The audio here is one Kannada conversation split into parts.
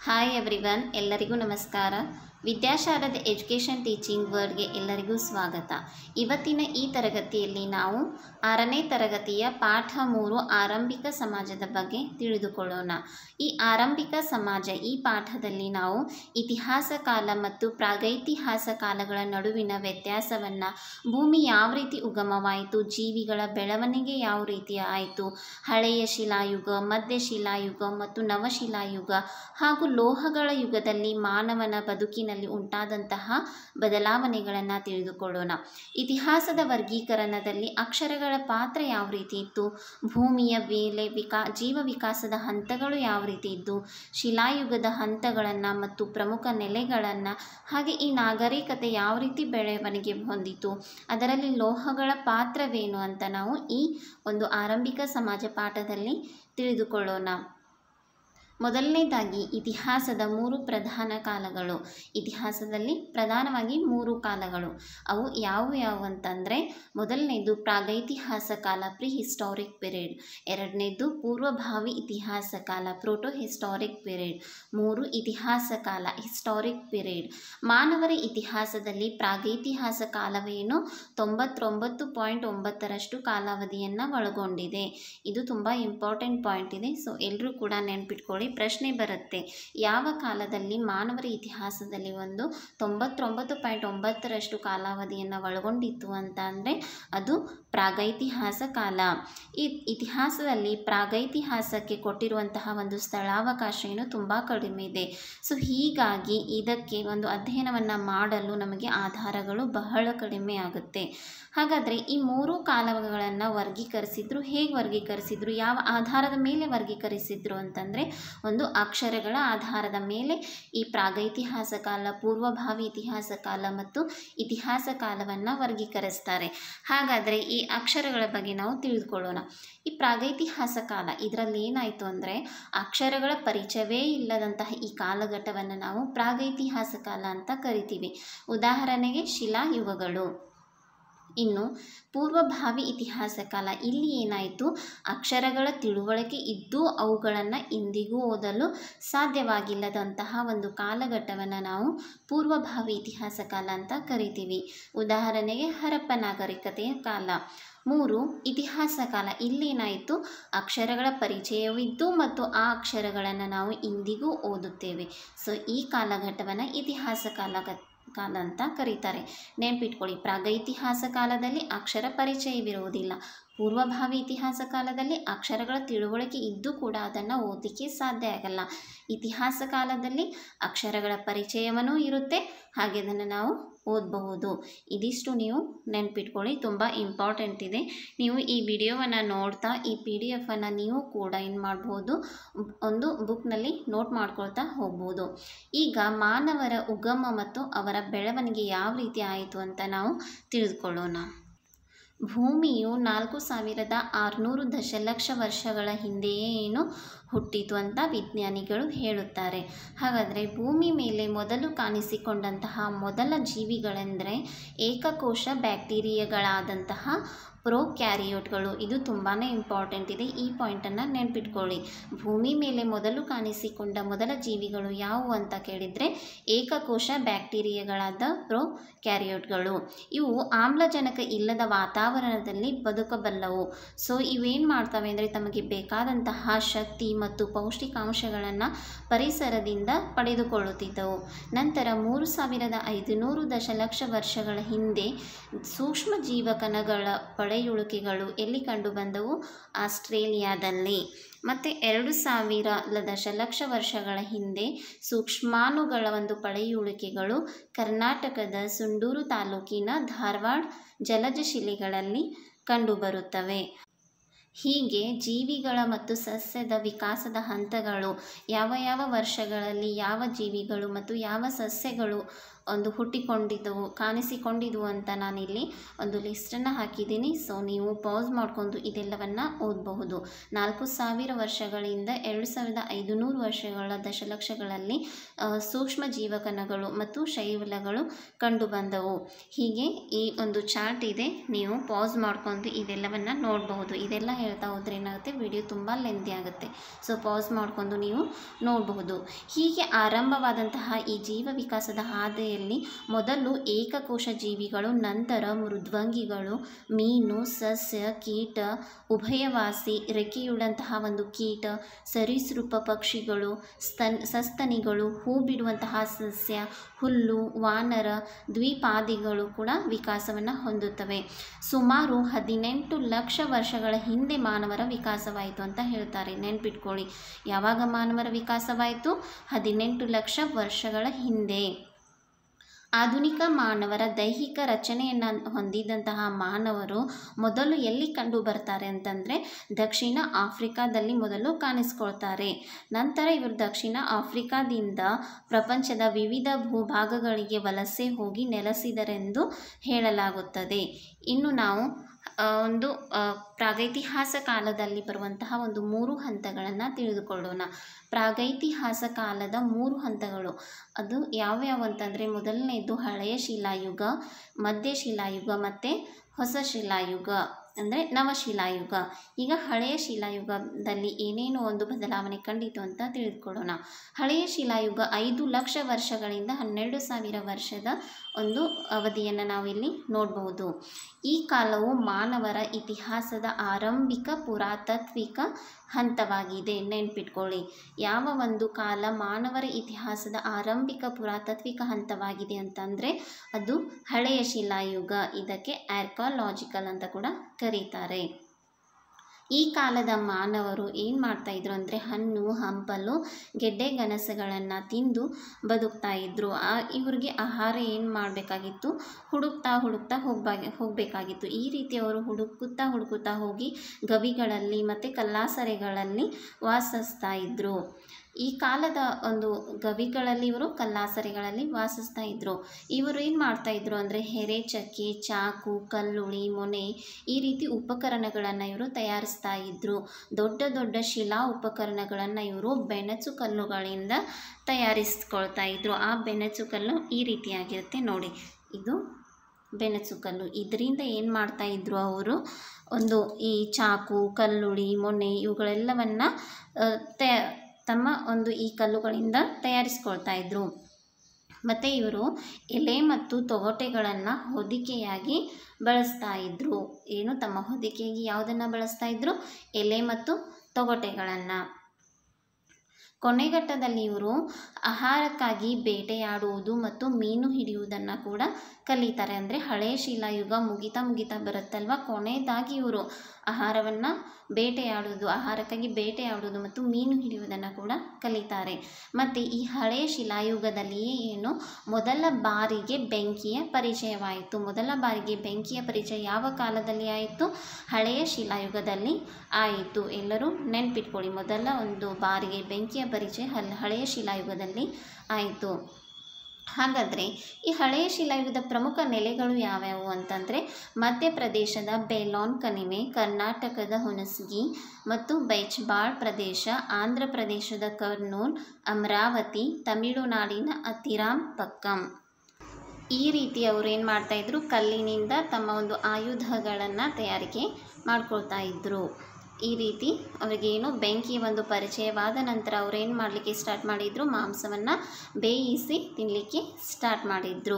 ಹಾಯ್ ಎವ್ರಿವನ್ ಎಲ್ಲರಿಗೂ ನಮಸ್ಕಾರ ವಿದ್ಯಾಶಾರದ ಎಜುಕೇಷನ್ ಟೀಚಿಂಗ್ ವರ್ಡ್ಗೆ ಎಲ್ಲರಿಗೂ ಸ್ವಾಗತ ಇವತ್ತಿನ ಈ ತರಗತಿಯಲ್ಲಿ ನಾವು ಆರನೇ ತರಗತಿಯ ಪಾಠ ಮೂರು ಆರಂಭಿಕ ಸಮಾಜದ ಬಗ್ಗೆ ತಿಳಿದುಕೊಳ್ಳೋಣ ಈ ಆರಂಭಿಕ ಸಮಾಜ ಈ ಪಾಠದಲ್ಲಿ ನಾವು ಇತಿಹಾಸ ಕಾಲ ಮತ್ತು ಪ್ರಾಗೈತಿಹಾಸ ಕಾಲಗಳ ನಡುವಿನ ವ್ಯತ್ಯಾಸವನ್ನು ಭೂಮಿ ಯಾವ ರೀತಿ ಉಗಮವಾಯಿತು ಜೀವಿಗಳ ಬೆಳವಣಿಗೆ ಯಾವ ರೀತಿ ಆಯಿತು ಹಳೆಯ ಶಿಲಾಯುಗ ಮಧ್ಯ ಶಿಲಾಯುಗ ಮತ್ತು ನವಶಿಲಾಯುಗ ಹಾಗೂ ಲೋಹಗಳ ಯುಗದಲ್ಲಿ ಮಾನವನ ಬದುಕಿನಲ್ಲಿ ಉಂಟಾದಂತಹ ಬದಲಾವಣೆಗಳನ್ನು ತಿಳಿದುಕೊಳ್ಳೋಣ ಇತಿಹಾಸದ ವರ್ಗೀಕರಣದಲ್ಲಿ ಅಕ್ಷರಗಳ ಪಾತ್ರ ಯಾವ ರೀತಿ ಇತ್ತು ಭೂಮಿಯ ಮೇಲೆ ವಿಕಾ ಜೀವ ವಿಕಾಸದ ಹಂತಗಳು ಯಾವ ರೀತಿ ಇದ್ದು ಶಿಲಾಯುಗದ ಹಂತಗಳನ್ನು ಮತ್ತು ಪ್ರಮುಖ ನೆಲೆಗಳನ್ನು ಹಾಗೆ ಈ ನಾಗರಿಕತೆ ಯಾವ ರೀತಿ ಬೆಳವಣಿಗೆ ಹೊಂದಿತು ಅದರಲ್ಲಿ ಲೋಹಗಳ ಪಾತ್ರವೇನು ಅಂತ ನಾವು ಈ ಒಂದು ಆರಂಭಿಕ ಸಮಾಜ ಪಾಠದಲ್ಲಿ ತಿಳಿದುಕೊಳ್ಳೋಣ ಮೊದಲನೇದಾಗಿ ಇತಿಹಾಸದ ಮೂರು ಪ್ರಧಾನ ಕಾಲಗಳು ಇತಿಹಾಸದಲ್ಲಿ ಪ್ರಧಾನವಾಗಿ ಮೂರು ಕಾಲಗಳು ಅವು ಯಾವುವು ಯಾವುವು ಅಂತಂದರೆ ಮೊದಲನೇದು ಪ್ರಾಗೈತಿಹಾಸ ಕಾಲ ಪ್ರಿ ಹಿಸ್ಟಾರಿಕ್ ಪಿರಿಯಡ್ ಎರಡನೇದು ಪೂರ್ವಭಾವಿ ಇತಿಹಾಸ ಕಾಲ ಪ್ರೋಟೋ ಹಿಸ್ಟಾರಿಕ್ ಪಿರಿಯಡ್ ಮೂರು ಇತಿಹಾಸ ಕಾಲ ಹಿಸ್ಟಾರಿಕ್ ಪಿರಿಯಡ್ ಮಾನವರ ಇತಿಹಾಸದಲ್ಲಿ ಪ್ರಾಗೈತಿಹಾಸ ಕಾಲವೇನು ತೊಂಬತ್ತೊಂಬತ್ತು ಪಾಯಿಂಟ್ ಒಂಬತ್ತರಷ್ಟು ಕಾಲಾವಧಿಯನ್ನು ಒಳಗೊಂಡಿದೆ ಇದು ತುಂಬ ಇಂಪಾರ್ಟೆಂಟ್ ಪಾಯಿಂಟ್ ಇದೆ ಸೊ ಎಲ್ಲರೂ ಕೂಡ ನೆನ್ಪಿಟ್ಕೊಳ್ಳಿ ಪ್ರಶ್ನೆ ಬರುತ್ತೆ ಯಾವ ಕಾಲದಲ್ಲಿ ಮಾನವರ ಇತಿಹಾಸದಲ್ಲಿ ಒಂದು ತೊಂಬತ್ತೊಂಬತ್ತು ಪಾಯಿಂಟ್ ಒಂಬತ್ತರಷ್ಟು ಕಾಲಾವಧಿಯನ್ನು ಒಳಗೊಂಡಿತ್ತು ಅಂತ ಅಂದರೆ ಅದು ಪ್ರಾಗೈತಿಹಾಸ ಕಾಲ ಈ ಇತಿಹಾಸದಲ್ಲಿ ಪ್ರಾಗೈತಿಹಾಸಕ್ಕೆ ಕೊಟ್ಟಿರುವಂತಹ ಒಂದು ಸ್ಥಳಾವಕಾಶ ಏನು ತುಂಬ ಕಡಿಮೆ ಇದೆ ಸೊ ಹೀಗಾಗಿ ಇದಕ್ಕೆ ಒಂದು ಅಧ್ಯಯನವನ್ನು ಮಾಡಲು ನಮಗೆ ಆಧಾರಗಳು ಬಹಳ ಕಡಿಮೆ ಆಗುತ್ತೆ ಹಾಗಾದರೆ ಈ ಮೂರು ಕಾಲಗಳನ್ನು ವರ್ಗೀಕರಿಸಿದ್ರು ಹೇಗೆ ವರ್ಗೀಕರಿಸಿದ್ರು ಯಾವ ಆಧಾರದ ಮೇಲೆ ವರ್ಗೀಕರಿಸಿದ್ರು ಅಂತಂದರೆ ಒಂದು ಅಕ್ಷರಗಳ ಆಧಾರದ ಮೇಲೆ ಈ ಪ್ರಾಗೈತಿಹಾಸ ಕಾಲ ಪೂರ್ವಭಾವಿ ಇತಿಹಾಸ ಕಾಲ ಮತ್ತು ಇತಿಹಾಸ ಕಾಲವನ್ನು ವರ್ಗೀಕರಿಸ್ತಾರೆ ಹಾಗಾದರೆ ಈ ಅಕ್ಷರಗಳ ಬಗ್ಗೆ ನಾವು ತಿಳಿದುಕೊಳ್ಳೋಣ ಈ ಪ್ರಾಗೈತಿಹಾಸ ಕಾಲ ಇದರಲ್ಲಿ ಏನಾಯಿತು ಅಂದರೆ ಅಕ್ಷರಗಳ ಪರಿಚಯವೇ ಇಲ್ಲದಂತಹ ಈ ಕಾಲಘಟ್ಟವನ್ನು ನಾವು ಪ್ರಾಗೈತಿಹಾಸ ಕಾಲ ಅಂತ ಕರಿತೀವಿ ಉದಾಹರಣೆಗೆ ಶಿಲಾಯುಗಗಳು ಇನ್ನು ಪೂರ್ವಭಾವಿ ಇತಿಹಾಸ ಕಾಲ ಇಲ್ಲಿ ಏನಾಯಿತು ಅಕ್ಷರಗಳ ತಿಳುವಳಿಕೆ ಇದ್ದು ಅವುಗಳನ್ನು ಇಂದಿಗೂ ಓದಲು ಸಾಧ್ಯವಾಗಿಲ್ಲದಂತಹ ಒಂದು ಕಾಲಘಟ್ಟವನ್ನು ನಾವು ಪೂರ್ವಭಾವಿ ಇತಿಹಾಸ ಕಾಲ ಅಂತ ಕರಿತೀವಿ ಉದಾಹರಣೆಗೆ ಹರಪ್ಪ ನಾಗರಿಕತೆಯ ಕಾಲ ಮೂರು ಇತಿಹಾಸ ಕಾಲ ಇಲ್ಲೇನಾಯಿತು ಅಕ್ಷರಗಳ ಪರಿಚಯವಿದ್ದು ಮತ್ತು ಆ ಅಕ್ಷರಗಳನ್ನು ನಾವು ಇಂದಿಗೂ ಓದುತ್ತೇವೆ ಸೊ ಈ ಕಾಲಘಟ್ಟವನ್ನು ಇತಿಹಾಸ ಕಾಲ ಕಾಲ ಅಂತ ಕರೀತಾರೆ ನೆನ್ಪಿಟ್ಕೊಳ್ಳಿ ಪ್ರಾಗೈತಿಹಾಸ ಕಾಲದಲ್ಲಿ ಅಕ್ಷರ ಪರಿಚಯವಿರುವುದಿಲ್ಲ ಪೂರ್ವಭಾವಿ ಇತಿಹಾಸ ಕಾಲದಲ್ಲಿ ಅಕ್ಷರಗಳ ತಿಳುವಳಿಕೆ ಇದ್ದು ಕೂಡ ಅದನ್ನು ಓದಲಿಕ್ಕೆ ಸಾಧ್ಯ ಆಗಲ್ಲ ಇತಿಹಾಸ ಕಾಲದಲ್ಲಿ ಅಕ್ಷರಗಳ ಪರಿಚಯವೂ ಇರುತ್ತೆ ಹಾಗೆ ಅದನ್ನು ನಾವು ಓದಬಹುದು ಇದಿಷ್ಟು ನೀವು ನೆನ್ಪಿಟ್ಕೊಳ್ಳಿ ತುಂಬ ಇಂಪಾರ್ಟೆಂಟ್ ಇದೆ ನೀವು ಈ ವಿಡಿಯೋವನ್ನು ನೋಡ್ತಾ ಈ ಪಿ ಡಿ ಎಫನ್ನು ನೀವು ಕೂಡ ಏನು ಮಾಡ್ಬೋದು ಒಂದು ಬುಕ್ನಲ್ಲಿ ನೋಟ್ ಮಾಡ್ಕೊಳ್ತಾ ಹೋಗ್ಬೋದು ಈಗ ಮಾನವರ ಉಗಮ ಮತ್ತು ಅವರ ಬೆಳವಣಿಗೆ ಯಾವ ರೀತಿ ಆಯಿತು ಅಂತ ನಾವು ತಿಳಿದುಕೊಳ್ಳೋಣ ಭೂಮಿಯು ನಾಲ್ಕು ಸಾವಿರದ ಆರುನೂರು ದಶಲಕ್ಷ ವರ್ಷಗಳ ಹಿಂದೆಯೇ ಏನು ಹುಟ್ಟಿತು ಅಂತ ವಿಜ್ಞಾನಿಗಳು ಹೇಳುತ್ತಾರೆ ಹಾಗಾದರೆ ಭೂಮಿ ಮೇಲೆ ಮೊದಲು ಕಾಣಿಸಿಕೊಂಡಂತಹ ಮೊದಲ ಜೀವಿಗಳೆಂದರೆ ಏಕಕೋಶ ಬ್ಯಾಕ್ಟೀರಿಯಾಗಳಾದಂತಹ ಪ್ರೋ ಕ್ಯಾರಿಯೋಟ್ಗಳು ಇದು ತುಂಬಾ ಇಂಪಾರ್ಟೆಂಟ್ ಇದೆ ಈ ಪಾಯಿಂಟನ್ನು ನೆನ್ಪಿಟ್ಕೊಳ್ಳಿ ಭೂಮಿ ಮೇಲೆ ಮೊದಲು ಕಾಣಿಸಿಕೊಂಡ ಮೊದಲ ಜೀವಿಗಳು ಯಾವುವು ಅಂತ ಕೇಳಿದರೆ ಏಕಕೋಶ ಬ್ಯಾಕ್ಟೀರಿಯಾಗಳಾದ ಪ್ರೋ ಕ್ಯಾರಿಯೋಟ್ಗಳು ಇವು ಆಮ್ಲಜನಕ ಇಲ್ಲದ ವಾತಾವರಣದಲ್ಲಿ ಬದುಕಬಲ್ಲವು ಸೊ ಇವೇನು ಮಾಡ್ತವೆ ಅಂದರೆ ತಮಗೆ ಬೇಕಾದಂತಹ ಶಕ್ತಿ ಮತ್ತು ಪೌಷ್ಟಿಕಾಂಶಗಳನ್ನು ಪರಿಸರದಿಂದ ಪಡೆದುಕೊಳ್ಳುತ್ತಿದ್ದವು ನಂತರ ಮೂರು ಸಾವಿರದ ಐದುನೂರು ದಶಲಕ್ಷ ವರ್ಷಗಳ ಹಿಂದೆ ಸೂಕ್ಷ್ಮ ಜೀವಕಣಗಳ ಪಳೆಯುಳಿಕೆಗಳು ಎಲ್ಲಿ ಕಂಡುಬಂದವು ಆಸ್ಟ್ರೇಲಿಯಾದಲ್ಲಿ ಮತ್ತು ಎರಡು ಸಾವಿರ ದಶಲಕ್ಷ ವರ್ಷಗಳ ಹಿಂದೆ ಸೂಕ್ಷ್ಮಾಣುಗಳ ಒಂದು ಪಳೆಯುಳಿಕೆಗಳು ಕರ್ನಾಟಕದ ಸುಂಡೂರು ತಾಲೂಕಿನ ಧಾರವಾಡ ಜಲಜ ಶಿಲೆಗಳಲ್ಲಿ ಕಂಡುಬರುತ್ತವೆ ಹೀಗೆ ಜೀವಿಗಳ ಮತ್ತು ಸಸ್ಯದ ವಿಕಾಸದ ಹಂತಗಳು ಯಾವ ಯಾವ ವರ್ಷಗಳಲ್ಲಿ ಯಾವ ಜೀವಿಗಳು ಮತ್ತು ಯಾವ ಸಸ್ಯಗಳು ಒಂದು ಹುಟ್ಟಿಕೊಂಡಿದ್ದವು ಕಾಣಿಸಿಕೊಂಡಿದ್ವು ಅಂತ ನಾನಿಲ್ಲಿ ಒಂದು ಲಿಸ್ಟನ್ನು ಹಾಕಿದ್ದೀನಿ ಸೊ ನೀವು ಪಾಸ್ ಮಾಡಿಕೊಂಡು ಇದೆಲ್ಲವನ್ನು ಓದಬಹುದು ನಾಲ್ಕು ಸಾವಿರ ವರ್ಷಗಳಿಂದ ಎರಡು ಸಾವಿರದ ಐದುನೂರು ವರ್ಷಗಳ ದಶಲಕ್ಷಗಳಲ್ಲಿ ಆ, ಸೂಕ್ಷ್ಮ ಜೀವಕಣಗಳು ಮತ್ತು ಶೈವಲಗಳು ಕಂಡುಬಂದವು ಹೀಗೆ ಈ ಒಂದು ಚಾರ್ಟ್ ಇದೆ ನೀವು ಪಾಸ್ ಮಾಡ್ಕೊಂಡು ಇದೆಲ್ಲವನ್ನು ನೋಡಬಹುದು ಇದೆಲ್ಲ ಹೇಳ್ತಾ ಹೋದ್ರೆ ಏನಾಗುತ್ತೆ ವಿಡಿಯೋ ತುಂಬ ಲೆಂದಿ ಆಗುತ್ತೆ ಸೊ ಪಾಸ್ ಮಾಡಿಕೊಂಡು ನೀವು ನೋಡಬಹುದು ಹೀಗೆ ಆರಂಭವಾದಂತಹ ಈ ಜೀವ ವಿಕಾಸದ ಹಾದಿಯಲ್ಲಿ ಮೊದಲು ಏಕಕೋಶ ಜೀವಿಗಳು ನಂತರ ಮೃದ್ವಂಗಿಗಳು ಮೀನು ಸಸ್ಯ ಕೀಟ ಉಭಯವಾಸಿ ರೆಕ್ಕೆಯುಳ್ಳಂತಹ ಒಂದು ಕೀಟ ಸರೀಸೃಪ ಪಕ್ಷಿಗಳು ಸ್ತನ್ ಸಸ್ತನಿಗಳು ಹೂ ಬಿಡುವಂತಹ ಸಸ್ಯ ಹುಲ್ಲು ವಾನರ ದ್ವಿಪಾದಿಗಳು ಕೂಡ ವಿಕಾಸವನ್ನು ಹೊಂದುತ್ತವೆ ಸುಮಾರು ಹದಿನೆಂಟು ಲಕ್ಷ ವರ್ಷಗಳ ಹಿಂದೆ ಮಾನವರ ವಿಕಾಸವಾಯಿತು ಅಂತ ಹೇಳ್ತಾರೆ ನೆನ್ಪಿಟ್ಕೊಳ್ಳಿ ಯಾವಾಗ ಮಾನವರ ವಿಕಾಸವಾಯಿತು ಹದಿನೆಂಟು ಲಕ್ಷ ವರ್ಷಗಳ ಹಿಂದೆ ಆಧುನಿಕ ಮಾನವರ ದೈಹಿಕ ರಚನೆಯನ್ನು ಹೊಂದಿದಂತಹ ಮಾನವರು ಮೊದಲು ಎಲ್ಲಿ ಕಂಡು ಬರ್ತಾರೆ ಅಂತಂದರೆ ದಕ್ಷಿಣ ಆಫ್ರಿಕಾದಲ್ಲಿ ಮೊದಲು ಕಾಣಿಸ್ಕೊಳ್ತಾರೆ ನಂತರ ಇವರು ದಕ್ಷಿಣ ಆಫ್ರಿಕಾದಿಂದ ಪ್ರಪಂಚದ ವಿವಿಧ ಭೂಭಾಗಗಳಿಗೆ ವಲಸೆ ಹೋಗಿ ನೆಲೆಸಿದರೆಂದು ಹೇಳಲಾಗುತ್ತದೆ ಇನ್ನು ನಾವು ಆ, ಒಂದು ಆ, ಪ್ರಾಗೈತಿಹಾಸ ಕಾಲದಲ್ಲಿ ಬರುವಂತಹ ಒಂದು ಮೂರು ಹಂತಗಳನ್ನು ತಿಳಿದುಕೊಳ್ಳೋಣ ಪ್ರಾಗೈತಿಹಾಸ ಕಾಲದ ಮೂರು ಹಂತಗಳು ಅದು ಯಾವ್ಯಾವ ಅಂತಂದರೆ ಮೊದಲನೇದು ಹಳೆಯ ಶಿಲಾಯುಗ ಮಧ್ಯ ಶಿಲಾಯುಗ ಮತ್ತು ಹೊಸ ಶಿಲಾಯುಗ ಅಂದರೆ ನವಶಿಲಾಯುಗ ಈಗ ಹಳೆಯ ಶಿಲಾಯುಗದಲ್ಲಿ ಏನೇನು ಒಂದು ಬದಲಾವಣೆ ಕಂಡಿತು ಅಂತ ತಿಳಿದುಕೊಳ್ಳೋಣ ಹಳೆಯ ಶಿಲಾಯುಗ ಐದು ಲಕ್ಷ ವರ್ಷಗಳಿಂದ ಹನ್ನೆರಡು ಸಾವಿರ ವರ್ಷದ ಒಂದು ಅವಧಿಯನ್ನು ನಾವಿಲ್ಲಿ ನೋಡಬಹುದು ಈ ಕಾಲವು ಮಾನವರ ಇತಿಹಾಸದ ಆರಂಭಿಕ ಪುರಾತತ್ವಿಕ ಹಂತವಾಗಿದೆ ನೆನ್ಪಿಟ್ಕೊಳ್ಳಿ ಯಾವ ಒಂದು ಕಾಲ ಮಾನವರ ಇತಿಹಾಸದ ಆರಂಭಿಕ ಪುರಾತತ್ವಿಕ ಹಂತವಾಗಿದೆ ಅಂತಂದರೆ ಅದು ಹಳೆಯ ಶಿಲಾಯುಗ ಇದಕ್ಕೆ ಆರ್ಕಾಲಾಜಿಕಲ್ ಅಂತ ಕೂಡ ಕರೀತಾರೆ ಈ ಕಾಲದ ಮಾನವರು ಏನು ಮಾಡ್ತಾಯಿದ್ರು ಅಂದರೆ ಹಣ್ಣು ಹಂಪಲು ಗೆಡ್ಡೆ ಗೆಣಸುಗಳನ್ನು ತಿಂದು ಬದುಕ್ತಾ ಇದ್ರು ಆ ಇವ್ರಿಗೆ ಆಹಾರ ಏನು ಮಾಡಬೇಕಾಗಿತ್ತು ಹುಡುಕ್ತಾ ಹುಡುಕ್ತಾ ಹೋಗ್ಬಾ ಹೋಗಬೇಕಾಗಿತ್ತು ಈ ರೀತಿ ಅವರು ಹುಡುಕುತ್ತಾ ಹುಡುಕುತ್ತಾ ಹೋಗಿ ಗವಿಗಳಲ್ಲಿ ಮತ್ತು ಕಲ್ಲಾಸರೆಗಳಲ್ಲಿ ವಾಸಿಸ್ತಾ ಇದ್ದರು ಈ ಕಾಲದ ಒಂದು ಗವಿಗಳಲ್ಲಿ ಇವರು ಕಲ್ಲಾಸರೆಗಳಲ್ಲಿ ವಾಸಿಸ್ತಾ ಇದ್ದರು ಇವರು ಏನು ಮಾಡ್ತಾ ಇದ್ರು ಅಂದರೆ ಹೆರೆ ಚಕ್ಕೆ ಚಾಕು ಕಲ್ಲುಳಿ ಮೊನೆ ಈ ರೀತಿ ಉಪಕರಣಗಳನ್ನು ಇವರು ತಯಾರಿಸ್ತಾ ಇದ್ದರು ದೊಡ್ಡ ದೊಡ್ಡ ಶಿಲಾ ಉಪಕರಣಗಳನ್ನು ಇವರು ಬೆಣಚು ಕಲ್ಲುಗಳಿಂದ ತಯಾರಿಸ್ಕೊಳ್ತಾ ಇದ್ದರು ಆ ಬೆಣಚು ಕಲ್ಲು ಈ ರೀತಿಯಾಗಿರುತ್ತೆ ನೋಡಿ ಇದು ಬೆಣಚು ಕಲ್ಲು ಇದರಿಂದ ಏನು ಮಾಡ್ತಾ ಇದ್ರು ಅವರು ಒಂದು ಈ ಚಾಕು ಕಲ್ಲುಳಿ ಮೊನೆ ಇವುಗಳೆಲ್ಲವನ್ನು ತಯ ತಮ್ಮ ಒಂದು ಈ ಕಲ್ಲುಗಳಿಂದ ತಯಾರಿಸ್ಕೊಳ್ತಾ ಇದ್ರು ಮತ್ತು ಇವರು ಎಲೆ ಮತ್ತು ತೊಗಟೆಗಳನ್ನು ಹೊದಿಕೆಯಾಗಿ ಬಳಸ್ತಾ ಇದ್ದರು ಏನು ತಮ್ಮ ಹೊದಿಕೆಗೆ ಯಾವುದನ್ನು ಬಳಸ್ತಾ ಇದ್ದರು ಎಲೆ ಮತ್ತು ತೊಗಟೆಗಳನ್ನು ಕೊನೆಘಟ್ಟದಲ್ಲಿ ಇವರು ಆಹಾರಕ್ಕಾಗಿ ಬೇಟೆಯಾಡುವುದು ಮತ್ತು ಮೀನು ಹಿಡಿಯುವುದನ್ನು ಕೂಡ ಕಲಿತಾರೆ ಅಂದರೆ ಹಳೆಯ ಶಿಲಾಯುಗ ಮುಗಿತಾ ಮುಗಿತಾ ಬರುತ್ತಲ್ವ ಕೊನೆಯದಾಗಿ ಇವರು ಆಹಾರವನ್ನು ಬೇಟೆಯಾಡುವುದು ಆಹಾರಕ್ಕಾಗಿ ಬೇಟೆಯಾಡುವುದು ಮತ್ತು ಮೀನು ಹಿಡಿಯುವುದನ್ನು ಕೂಡ ಕಲಿತಾರೆ ಮತ್ತು ಈ ಹಳೆಯ ಶಿಲಾಯುಗದಲ್ಲಿಯೇ ಏನು ಮೊದಲ ಬಾರಿಗೆ ಬೆಂಕಿಯ ಪರಿಚಯವಾಯಿತು ಮೊದಲ ಬಾರಿಗೆ ಬೆಂಕಿಯ ಪರಿಚಯ ಯಾವ ಕಾಲದಲ್ಲಿ ಆಯಿತು ಹಳೆಯ ಶಿಲಾಯುಗದಲ್ಲಿ ಆಯಿತು ಎಲ್ಲರೂ ನೆನ್ಪಿಟ್ಕೊಳ್ಳಿ ಮೊದಲ ಒಂದು ಬಾರಿಗೆ ಬೆಂಕಿಯ ಪರಿಚಯ ಹಲ್ ಹಳೆಯ ಶಿಲಾಯುಗದಲ್ಲಿ ಆಯಿತು ಹಾಗಾದರೆ ಈ ಹಳೆಯ ಶಿಲಾಯುಗದ ಪ್ರಮುಖ ನೆಲೆಗಳು ಯಾವ್ಯಾವು ಅಂತಂದರೆ ಮಧ್ಯಪ್ರದೇಶದ ಬೇಲಾನ್ ಕಣಿವೆ ಕರ್ನಾಟಕದ ಹುಣಸಗಿ ಮತ್ತು ಬೈಚ್ಬಾಳ್ ಪ್ರದೇಶ ಆಂಧ್ರ ಪ್ರದೇಶದ ಕರ್ನೂಲ್ ಅಮರಾವತಿ ತಮಿಳುನಾಡಿನ ಅತಿರಾಮ್ ಪಕ್ಕಂ ಈ ರೀತಿ ಅವರು ಏನು ಮಾಡ್ತಾಯಿದ್ರು ಕಲ್ಲಿನಿಂದ ತಮ್ಮ ಒಂದು ಆಯುಧಗಳನ್ನು ತಯಾರಿಕೆ ಮಾಡ್ಕೊಳ್ತಾ ಇದ್ದರು ಈ ರೀತಿ ಅವರಿಗೇನು ಬೆಂಕಿ ಒಂದು ಪರಿಚಯವಾದ ನಂತರ ಅವ್ರು ಏನು ಮಾಡಲಿಕ್ಕೆ ಸ್ಟಾರ್ಟ್ ಮಾಡಿದರು ಮಾಂಸವನ್ನು ಬೇಯಿಸಿ ತಿನ್ನಲಿಕ್ಕೆ ಸ್ಟಾರ್ಟ್ ಮಾಡಿದರು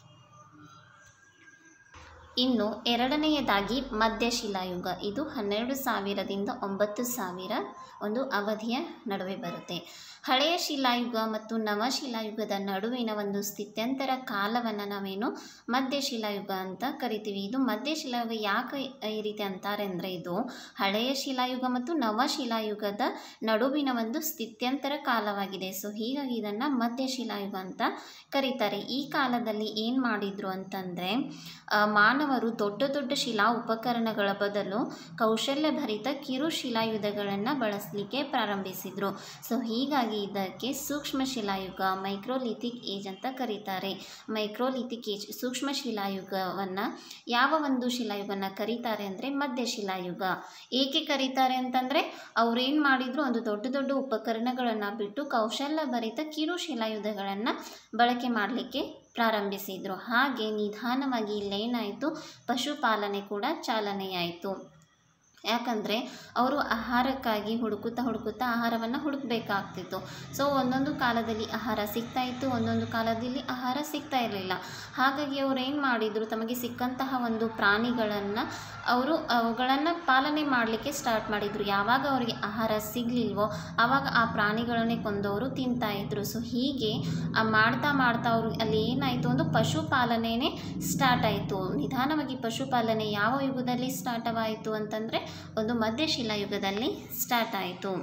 ಇನ್ನು ಎರಡನೆಯದಾಗಿ ಮಧ್ಯಶಿಲಾಯುಗ ಇದು ಹನ್ನೆರಡು ಸಾವಿರದಿಂದ ಒಂಬತ್ತು ಸಾವಿರ ಒಂದು ಅವಧಿಯ ನಡುವೆ ಬರುತ್ತೆ ಹಳೆಯ ಶಿಲಾಯುಗ ಮತ್ತು ನವಶಿಲಾಯುಗದ ನಡುವಿನ ಒಂದು ಸ್ಥಿತ್ಯಂತರ ಕಾಲವನ್ನು ನಾವೇನು ಮಧ್ಯಶಿಲಾಯುಗ ಅಂತ ಕರಿತೀವಿ ಇದು ಮಧ್ಯಶಿಲಾಯುಗ ಯಾಕೆ ಈ ರೀತಿ ಅಂತಾರೆ ಅಂದರೆ ಇದು ಹಳೆಯ ಶಿಲಾಯುಗ ಮತ್ತು ನವಶಿಲಾಯುಗದ ನಡುವಿನ ಒಂದು ಸ್ಥಿತ್ಯಂತರ ಕಾಲವಾಗಿದೆ ಸೊ ಹೀಗಾಗಿ ಇದನ್ನು ಮಧ್ಯಶಿಲಾಯುಗ ಅಂತ ಕರೀತಾರೆ ಈ ಕಾಲದಲ್ಲಿ ಏನು ಮಾಡಿದರು ಅಂತಂದರೆ ಮಾನವರು ದೊಡ್ಡ ದೊಡ್ಡ ಶಿಲಾ ಉಪಕರಣಗಳ ಬದಲು ಕೌಶಲ್ಯಭರಿತ ಕಿರು ಶಿಲಾಯುಧಗಳನ್ನು ಬಳಸಲಿಕ್ಕೆ ಪ್ರಾರಂಭಿಸಿದರು ಸೊ ಹೀಗಾಗಿ ಹೀಗಾಗಿ ಇದಕ್ಕೆ ಸೂಕ್ಷ್ಮ ಶಿಲಾಯುಗ ಮೈಕ್ರೋಲಿಥಿಕ್ ಏಜ್ ಅಂತ ಕರೀತಾರೆ ಮೈಕ್ರೋಲಿಥಿಕ್ ಏಜ್ ಸೂಕ್ಷ್ಮ ಶಿಲಾಯುಗವನ್ನು ಯಾವ ಒಂದು ಶಿಲಾಯುಗನ ಕರೀತಾರೆ ಅಂದರೆ ಮಧ್ಯ ಶಿಲಾಯುಗ ಏಕೆ ಕರೀತಾರೆ ಅಂತಂದರೆ ಅವ್ರೇನು ಮಾಡಿದ್ರು ಒಂದು ದೊಡ್ಡ ದೊಡ್ಡ ಉಪಕರಣಗಳನ್ನು ಬಿಟ್ಟು ಕೌಶಲ್ಯಭರಿತ ಕಿರು ಶಿಲಾಯುಧಗಳನ್ನು ಬಳಕೆ ಮಾಡಲಿಕ್ಕೆ ಪ್ರಾರಂಭಿಸಿದರು ಹಾಗೆ ನಿಧಾನವಾಗಿ ಇಲ್ಲೇನಾಯಿತು ಪಶುಪಾಲನೆ ಕೂಡ ಚಾಲನೆಯಾಯಿತು ಯಾಕಂದರೆ ಅವರು ಆಹಾರಕ್ಕಾಗಿ ಹುಡುಕುತ್ತಾ ಹುಡುಕುತ್ತಾ ಆಹಾರವನ್ನು ಹುಡುಕಬೇಕಾಗ್ತಿತ್ತು ಸೊ ಒಂದೊಂದು ಕಾಲದಲ್ಲಿ ಆಹಾರ ಸಿಗ್ತಾ ಇತ್ತು ಒಂದೊಂದು ಕಾಲದಲ್ಲಿ ಆಹಾರ ಸಿಗ್ತಾ ಇರಲಿಲ್ಲ ಹಾಗಾಗಿ ಅವ್ರು ಏನು ಮಾಡಿದರು ತಮಗೆ ಸಿಕ್ಕಂತಹ ಒಂದು ಪ್ರಾಣಿಗಳನ್ನು ಅವರು ಅವುಗಳನ್ನು ಪಾಲನೆ ಮಾಡಲಿಕ್ಕೆ ಸ್ಟಾರ್ಟ್ ಮಾಡಿದರು ಯಾವಾಗ ಅವರಿಗೆ ಆಹಾರ ಸಿಗಲಿಲ್ವೋ ಆವಾಗ ಆ ಪ್ರಾಣಿಗಳನ್ನೇ ಕೊಂದವರು ತಿಂತಾ ಇದ್ರು ಸೊ ಹೀಗೆ ಆ ಮಾಡ್ತಾ ಮಾಡ್ತಾ ಅವರು ಅಲ್ಲಿ ಏನಾಯಿತು ಒಂದು ಪಶುಪಾಲನೆಯೇ ಸ್ಟಾರ್ಟ್ ಆಯಿತು ನಿಧಾನವಾಗಿ ಪಶುಪಾಲನೆ ಯಾವ ಯುಗದಲ್ಲಿ ಸ್ಟಾರ್ಟವಾಯಿತು ಅಂತಂದರೆ ಒಂದು ಮಧ್ಯಶಿಲಾ ಯುಗದಲ್ಲಿ ಸ್ಟಾರ್ಟ್ ಆಯಿತು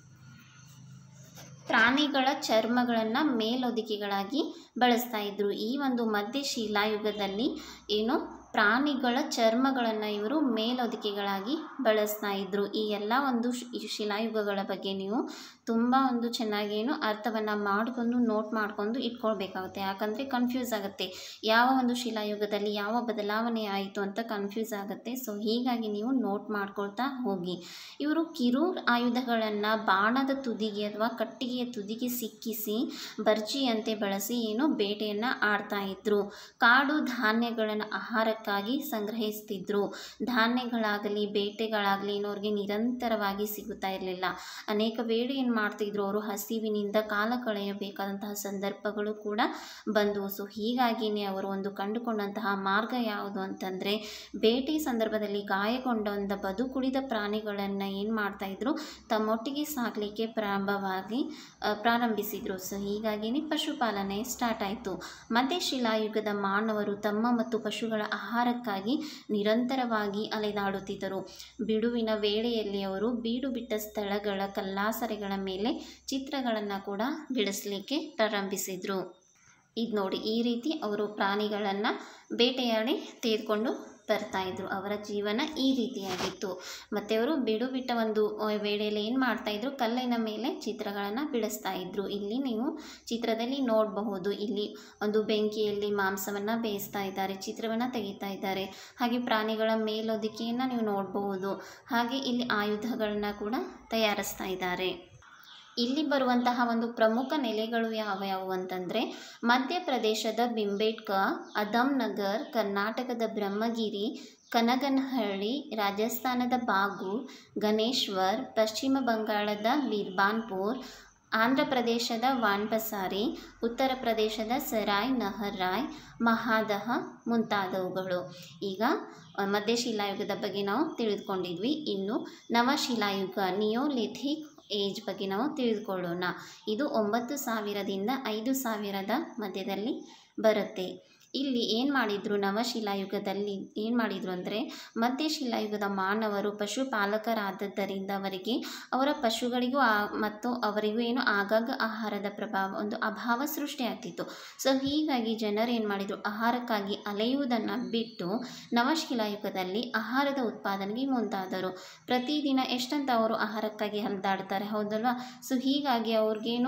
ಪ್ರಾಣಿಗಳ ಚರ್ಮಗಳನ್ನು ಮೇಲೊದಿಕೆಗಳಾಗಿ ಬಳಸ್ತಾ ಇದ್ರು ಈ ಒಂದು ಮಧ್ಯಶಿಲಾಯುಗದಲ್ಲಿ ಏನು ಪ್ರಾಣಿಗಳ ಚರ್ಮಗಳನ್ನು ಇವರು ಮೇಲೊದಿಕೆಗಳಾಗಿ ಬಳಸ್ತಾ ಇದ್ರು ಈ ಎಲ್ಲ ಒಂದು ಶ್- ಈ ಶಿಲಾಯುಗಗಳ ಬಗ್ಗೆ ನೀವು ತುಂಬ ಒಂದು ಚೆನ್ನಾಗೇನು ಅರ್ಥವನ್ನು ಮಾಡಿಕೊಂಡು ನೋಟ್ ಮಾಡಿಕೊಂಡು ಇಟ್ಕೊಳ್ಬೇಕಾಗುತ್ತೆ ಯಾಕಂದರೆ ಕನ್ಫ್ಯೂಸ್ ಆಗುತ್ತೆ ಯಾವ ಒಂದು ಶಿಲಾಯುಗದಲ್ಲಿ ಯಾವ ಬದಲಾವಣೆ ಆಯಿತು ಅಂತ ಕನ್ಫ್ಯೂಸ್ ಆಗುತ್ತೆ ಸೊ ಹೀಗಾಗಿ ನೀವು ನೋಟ್ ಮಾಡ್ಕೊಳ್ತಾ ಹೋಗಿ ಇವರು ಕಿರು ಆಯುಧಗಳನ್ನು ಬಾಣದ ತುದಿಗೆ ಅಥವಾ ಕಟ್ಟಿಗೆಯ ತುದಿಗೆ ಸಿಕ್ಕಿಸಿ ಬರ್ಜಿಯಂತೆ ಬಳಸಿ ಏನು ಬೇಟೆಯನ್ನು ಆಡ್ತಾ ಇದ್ರು ಕಾಡು ಧಾನ್ಯಗಳನ್ನು ಆಹಾರಕ್ಕಾಗಿ ಸಂಗ್ರಹಿಸ್ತಿದ್ರು ಧಾನ್ಯಗಳಾಗಲಿ ಬೇಟೆಗಳಾಗಲಿ ಏನು ಅವ್ರಿಗೆ ನಿರಂತರವಾಗಿ ಸಿಗುತ್ತಾ ಇರಲಿಲ್ಲ ಅನೇಕ ವೇಳೆ ಏನು ಮಾಡ್ತಿದ್ರು ಅವರು ಹಸಿವಿನಿಂದ ಕಾಲ ಕಳೆಯಬೇಕಾದಂತಹ ಸಂದರ್ಭಗಳು ಕೂಡ ಬಂದವು ಸೊ ಹೀಗಾಗಿಯೇ ಅವರು ಒಂದು ಕಂಡುಕೊಂಡಂತಹ ಮಾರ್ಗ ಯಾವುದು ಅಂತಂದರೆ ಬೇಟೆ ಸಂದರ್ಭದಲ್ಲಿ ಗಾಯಗೊಂಡ ಬದುಕುಳಿದ ಪ್ರಾಣಿಗಳನ್ನು ಏನು ಮಾಡ್ತಾಯಿದ್ರು ತಮ್ಮೊಟ್ಟಿಗೆ ಸಾಕಲಿಕ್ಕೆ ಪ್ರಾರಂಭವಾಗಿ ಆ, ಪ್ರಾರಂಭಿಸಿದರು ಸೊ ಹೀಗಾಗಿಯೇ ಪಶುಪಾಲನೆ ಸ್ಟಾರ್ಟ್ ಆಯಿತು ಮಧ್ಯಶಿಲಾಯುಗದ ಮಾನವರು ತಮ್ಮ ಮತ್ತು ಪಶುಗಳ ಆಹಾರಕ್ಕಾಗಿ ನಿರಂತರವಾಗಿ ಅಲೆದಾಡುತ್ತಿದ್ದರು ಬಿಡುವಿನ ವೇಳೆಯಲ್ಲಿ ಅವರು ಬೀಡು ಬಿಟ್ಟ ಸ್ಥಳಗಳ ಕಲ್ಲಾಸರೆಗಳ ಮೇಲೆ ಚಿತ್ರಗಳನ್ನು ಕೂಡ ಬಿಡಿಸಲಿಕ್ಕೆ ಪ್ರಾರಂಭಿಸಿದರು ಇದು ನೋಡಿ ಈ ರೀತಿ ಅವರು ಪ್ರಾಣಿಗಳನ್ನು ಬೇಟೆಯಾಡಿ ತೆಗೆದುಕೊಂಡು ಬರ್ತಾ ಇದ್ರು ಅವರ ಜೀವನ ಈ ರೀತಿಯಾಗಿತ್ತು ಮತ್ತು ಅವರು ಬಿಡು ಬಿಟ್ಟ ಒಂದು ಆ, ವೇಳೆಯಲ್ಲಿ ಏನು ಮಾಡ್ತಾಯಿದ್ರು ಕಲ್ಲಿನ ಮೇಲೆ ಚಿತ್ರಗಳನ್ನು ಬಿಡಿಸ್ತಾ ಇದ್ರು ಇಲ್ಲಿ ನೀವು ಚಿತ್ರದಲ್ಲಿ ನೋಡಬಹುದು ಇಲ್ಲಿ ಒಂದು ಬೆಂಕಿಯಲ್ಲಿ ಮಾಂಸವನ್ನು ಬೇಯಿಸ್ತಾ ಇದ್ದಾರೆ ಚಿತ್ರವನ್ನು ತೆಗಿತಾ ಇದ್ದಾರೆ ಹಾಗೆ ಪ್ರಾಣಿಗಳ ಮೇಲೊದಿಕೆಯನ್ನು ನೀವು ನೋಡಬಹುದು ಹಾಗೆ ಇಲ್ಲಿ ಆಯುಧಗಳನ್ನ ಕೂಡ ತಯಾರಿಸ್ತಾ ಇದ್ದಾರೆ ಇಲ್ಲಿ ಬರುವಂತಹ ಒಂದು ಪ್ರಮುಖ ನೆಲೆಗಳು ಯಾವ್ಯಾವು ಅಂತಂದರೆ ಮಧ್ಯಪ್ರದೇಶದ ಬಿಂಬೇಟ್ಕ ಅದಮ್ನಗರ್ ಕರ್ನಾಟಕದ ಬ್ರಹ್ಮಗಿರಿ ಕನಗನಹಳ್ಳಿ ರಾಜಸ್ಥಾನದ ಬಾಗೂರ್ ಗಣೇಶ್ವರ್ ಪಶ್ಚಿಮ ಬಂಗಾಳದ ಬೀರ್ಬಾನ್ಪುರ್ ಆಂಧ್ರ ಪ್ರದೇಶದ ವಾನ್ಪಸಾರಿ ಉತ್ತರ ಪ್ರದೇಶದ ಸರಾಯ್ ನಹರ್ರಾಯ್ ಮಹಾದಹ ಮುಂತಾದವುಗಳು ಈಗ ಅ, ಮಧ್ಯಶಿಲಾಯುಗದ ಬಗ್ಗೆ ನಾವು ತಿಳಿದುಕೊಂಡಿದ್ವಿ ಇನ್ನು ನವಶಿಲಾಯುಗ ನಿಯೋಲಿಥಿಕ್ ಏಜ್ ಬಗ್ಗೆ ನಾವು ತಿಳಿದುಕೊಳ್ಳೋಣ ಇದು ಒಂಬತ್ತು ಸಾವಿರದಿಂದ ಐದು ಸಾವಿರದ ಮಧ್ಯದಲ್ಲಿ ಬರುತ್ತೆ ಇಲ್ಲಿ ಏನು ಮಾಡಿದರು ನವಶಿಲಾಯುಗದಲ್ಲಿ ಏನು ಮಾಡಿದರು ಅಂದರೆ ಮಧ್ಯಶಿಲಾಯುಗದ ಮಾನವರು ಪಶುಪಾಲಕರಾದದ್ದರಿಂದ ಅವರಿಗೆ ಅವರ ಪಶುಗಳಿಗೂ ಆ ಮತ್ತು ಅವರಿಗೂ ಏನು ಆಗಾಗ ಆಹಾರದ ಪ್ರಭಾವ ಒಂದು ಅಭಾವ ಸೃಷ್ಟಿಯಾಗ್ತಿತ್ತು ಸೊ ಹೀಗಾಗಿ ಜನರು ಏನು ಮಾಡಿದರು ಆಹಾರಕ್ಕಾಗಿ ಅಲೆಯುವುದನ್ನು ಬಿಟ್ಟು ನವಶಿಲಾಯುಗದಲ್ಲಿ ಆಹಾರದ ಉತ್ಪಾದನೆಗೆ ಮುಂದಾದರು ಪ್ರತಿದಿನ ಎಷ್ಟಂತ ಅವರು ಆಹಾರಕ್ಕಾಗಿ ಹರಿದಾಡ್ತಾರೆ ಹೌದಲ್ವಾ ಸೊ ಹೀಗಾಗಿ ಅವ್ರಿಗೇನು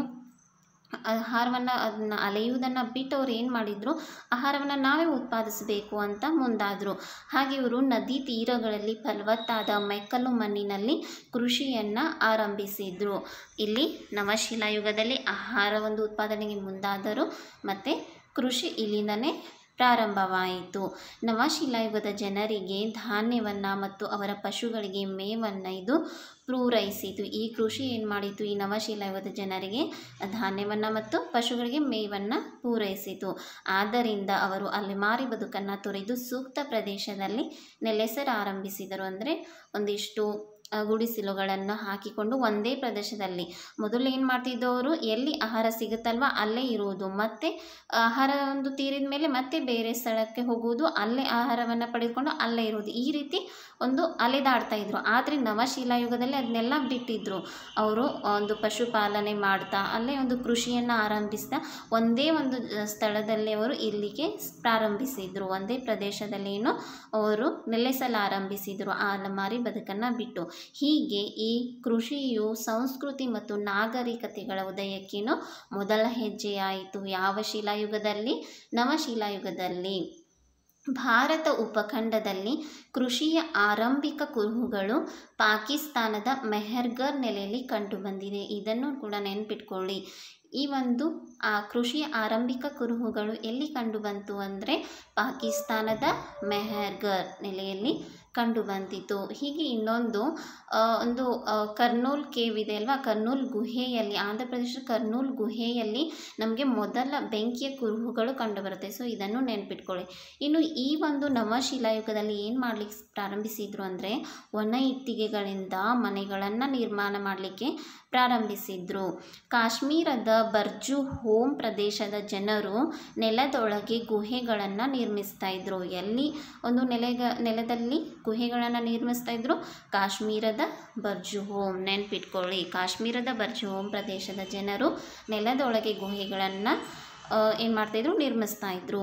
ಆಹಾರವನ್ನು ಅದನ್ನ ಅಲೆಯುವುದನ್ನು ಬಿಟ್ಟು ಅವ್ರು ಏನು ಮಾಡಿದರು ಆಹಾರವನ್ನು ನಾವೇ ಉತ್ಪಾದಿಸಬೇಕು ಅಂತ ಮುಂದಾದರು ಹಾಗೆ ಇವರು ನದಿ ತೀರಗಳಲ್ಲಿ ಫಲವತ್ತಾದ ಮೆಕ್ಕಲು ಮಣ್ಣಿನಲ್ಲಿ ಕೃಷಿಯನ್ನು ಆರಂಭಿಸಿದರು ಇಲ್ಲಿ ನವಶಿಲಾಯುಗದಲ್ಲಿ ಆಹಾರ ಒಂದು ಉತ್ಪಾದನೆಗೆ ಮುಂದಾದರು ಮತ್ತು ಕೃಷಿ ಇಲ್ಲಿಂದನೇ ಪ್ರಾರಂಭವಾಯಿತು ನವಶಿಲಾಯುಗದ ಜನರಿಗೆ ಧಾನ್ಯವನ್ನು ಮತ್ತು ಅವರ ಪಶುಗಳಿಗೆ ಮೇವನ್ನು ಇದು ಪೂರೈಸಿತು ಈ ಕೃಷಿ ಏನು ಮಾಡಿತು ಈ ನವಶಿಲಾಯುಗದ ಜನರಿಗೆ ಧಾನ್ಯವನ್ನು ಮತ್ತು ಪಶುಗಳಿಗೆ ಮೇವನ್ನು ಪೂರೈಸಿತು ಆದ್ದರಿಂದ ಅವರು ಅಲ್ಲಿ ಮಾರಿ ಬದುಕನ್ನು ತೊರೆದು ಸೂಕ್ತ ಪ್ರದೇಶದಲ್ಲಿ ನೆಲೆಸರಾರಂಭಿಸಿದರು ಅಂದರೆ ಒಂದಿಷ್ಟು ಆ, ಗುಡಿಸಿಲುಗಳನ್ನು ಹಾಕಿಕೊಂಡು ಒಂದೇ ಪ್ರದೇಶದಲ್ಲಿ ಮೊದಲು ಏನು ಮಾಡ್ತಿದ್ದವರು ಎಲ್ಲಿ ಆಹಾರ ಸಿಗುತ್ತಲ್ವ ಅಲ್ಲೇ ಇರುವುದು ಮತ್ತು ಆಹಾರ ಒಂದು ತೀರಿದ ಮೇಲೆ ಮತ್ತೆ ಬೇರೆ ಸ್ಥಳಕ್ಕೆ ಹೋಗುವುದು ಅಲ್ಲೇ ಆಹಾರವನ್ನು ಪಡೆದುಕೊಂಡು ಅಲ್ಲೇ ಇರುವುದು ಈ ರೀತಿ ಒಂದು ಅಲೆದಾಡ್ತಾ ಇದ್ರು ಆದರೆ ನವಶಿಲಾಯುಗದಲ್ಲಿ ಅದನ್ನೆಲ್ಲ ಬಿಟ್ಟಿದ್ರು ಅವರು ಒಂದು ಪಶುಪಾಲನೆ ಮಾಡ್ತಾ ಅಲ್ಲೇ ಒಂದು ಕೃಷಿಯನ್ನು ಆರಂಭಿಸ್ತಾ ಒಂದೇ ಒಂದು ಸ್ಥಳದಲ್ಲಿ ಅವರು ಇಲ್ಲಿಗೆ ಪ್ರಾರಂಭಿಸಿದ್ರು ಒಂದೇ ಪ್ರದೇಶದಲ್ಲಿ ಏನು ಅವರು ನೆಲೆಸಲು ಆರಂಭಿಸಿದರು ಆ ಅಲಮಾರಿ ಬದುಕನ್ನು ಬಿಟ್ಟು ಹೀಗೆ ಈ ಕೃಷಿಯು ಸಂಸ್ಕೃತಿ ಮತ್ತು ನಾಗರಿಕತೆಗಳ ಉದಯಕ್ಕೇನು ಮೊದಲ ಹೆಜ್ಜೆಯಾಯಿತು ಯಾವ ಶಿಲಾಯುಗದಲ್ಲಿ ನವಶಿಲಾಯುಗದಲ್ಲಿ ಭಾರತ ಉಪಖಂಡದಲ್ಲಿ ಕೃಷಿಯ ಆರಂಭಿಕ ಕುರುಹುಗಳು ಪಾಕಿಸ್ತಾನದ ಮೆಹರ್ಗರ್ ನೆಲೆಯಲ್ಲಿ ಕಂಡುಬಂದಿದೆ ಇದನ್ನು ಕೂಡ ನೆನ್ಪಿಟ್ಕೊಳ್ಳಿ ಈ ಒಂದು ಆ ಕೃಷಿಯ ಆರಂಭಿಕ ಕುರುಹುಗಳು ಎಲ್ಲಿ ಕಂಡುಬಂತು ಅಂದರೆ ಪಾಕಿಸ್ತಾನದ ಮೆಹರ್ಗರ್ ನೆಲೆಯಲ್ಲಿ ಕಂಡುಬಂದಿತು ಹೀಗೆ ಇನ್ನೊಂದು ಆ, ಒಂದು ಆ, ಕರ್ನೂಲ್ ಕೇವ್ ಇದೆ ಅಲ್ವಾ ಕರ್ನೂಲ್ ಗುಹೆಯಲ್ಲಿ ಆಂಧ್ರ ಪ್ರದೇಶದ ಕರ್ನೂಲ್ ಗುಹೆಯಲ್ಲಿ ನಮಗೆ ಮೊದಲ ಬೆಂಕಿಯ ಕುರುಹುಗಳು ಕಂಡುಬರುತ್ತೆ ಸೊ ಇದನ್ನು ನೆನ್ಪಿಟ್ಕೊಳ್ಳಿ ಇನ್ನು ಈ ಒಂದು ನವಶಿಲಾಯುಗದಲ್ಲಿ ಏನು ಮಾಡ್ಲಿಕ್ಕೆ ಪ್ರಾರಂಭಿಸಿದ್ರು ಅಂದರೆ ಒಣ ಇಟ್ಟಿಗೆಗಳಿಂದ ಮನೆಗಳನ್ನು ನಿರ್ಮಾಣ ಮಾಡಲಿಕ್ಕೆ ಪ್ರಾರಂಭಿಸಿದ್ರು ಕಾಶ್ಮೀರದ ಬರ್ಜು ಹೋಮ್ ಪ್ರದೇಶದ ಜನರು ನೆಲದೊಳಗೆ ಗುಹೆಗಳನ್ನು ನಿರ್ಮಿಸ್ತಾ ಇದ್ರು ಎಲ್ಲಿ ಒಂದು ನೆಲೆಗ ನೆಲದಲ್ಲಿ ಗುಹೆಗಳನ್ನು ನಿರ್ಮಿಸ್ತಾ ಇದ್ರು ಕಾಶ್ಮೀರದ ಬರ್ಜು ಹೋಮ್ ನೆನ್ಪಿಟ್ಕೊಳ್ಳಿ ಕಾಶ್ಮೀರದ ಬರ್ಜು ಹೋಮ್ ಪ್ರದೇಶದ ಜನರು ನೆಲದೊಳಗೆ ಗುಹೆಗಳನ್ನು ಏನು ಮಾಡ್ತಾಯಿದ್ರು ನಿರ್ಮಿಸ್ತಾ ಇದ್ರು